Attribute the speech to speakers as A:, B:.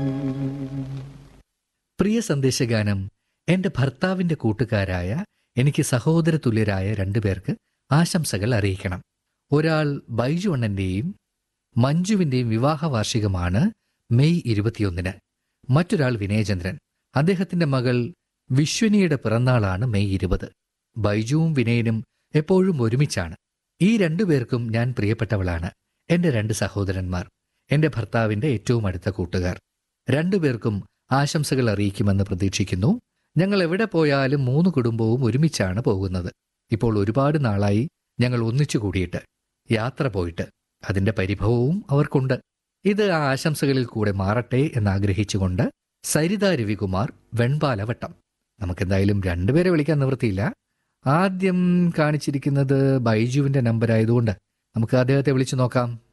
A: പ്രിയ സന്ദേശഗാനം എന്റെ ഭർത്താവിന്റെ കൂട്ടുകാരായ എനിക്ക് സഹോദര തുല്യരായ രണ്ടുപേർക്ക് ആശംസകൾ അറിയിക്കണം ഒരാൾ ബൈജു അണ്ണന്റെയും മഞ്ജുവിന്റെയും വിവാഹ വാർഷികമാണ് മെയ് ഇരുപത്തിയൊന്നിന് മറ്റൊരാൾ വിനയചന്ദ്രൻ അദ്ദേഹത്തിന്റെ മകൾ വിശ്വനിയുടെ പിറന്നാളാണ് മെയ് ഇരുപത് ബൈജുവും വിനയനും എപ്പോഴും ഒരുമിച്ചാണ് ഈ രണ്ടുപേർക്കും ഞാൻ പ്രിയപ്പെട്ടവളാണ് എന്റെ രണ്ട് സഹോദരന്മാർ എന്റെ ഭർത്താവിന്റെ ഏറ്റവും അടുത്ത കൂട്ടുകാർ രണ്ടുപേർക്കും ആശംസകൾ അറിയിക്കുമെന്ന് പ്രതീക്ഷിക്കുന്നു ഞങ്ങൾ എവിടെ പോയാലും മൂന്ന് കുടുംബവും ഒരുമിച്ചാണ് പോകുന്നത് ഇപ്പോൾ ഒരുപാട് നാളായി ഞങ്ങൾ ഒന്നിച്ചു കൂടിയിട്ട് യാത്ര പോയിട്ട് അതിന്റെ പരിഭവവും അവർക്കുണ്ട് ഇത് ആ ആശംസകളിൽ കൂടെ മാറട്ടെ എന്നാഗ്രഹിച്ചുകൊണ്ട് സരിത രവികുമാർ വെൺപാലവട്ടം നമുക്കെന്തായാലും രണ്ടുപേരെ വിളിക്കാൻ നിവൃത്തിയില്ല ആദ്യം കാണിച്ചിരിക്കുന്നത് ബൈജുവിന്റെ നമ്പർ ആയതുകൊണ്ട് നമുക്ക് അദ്ദേഹത്തെ വിളിച്ചു നോക്കാം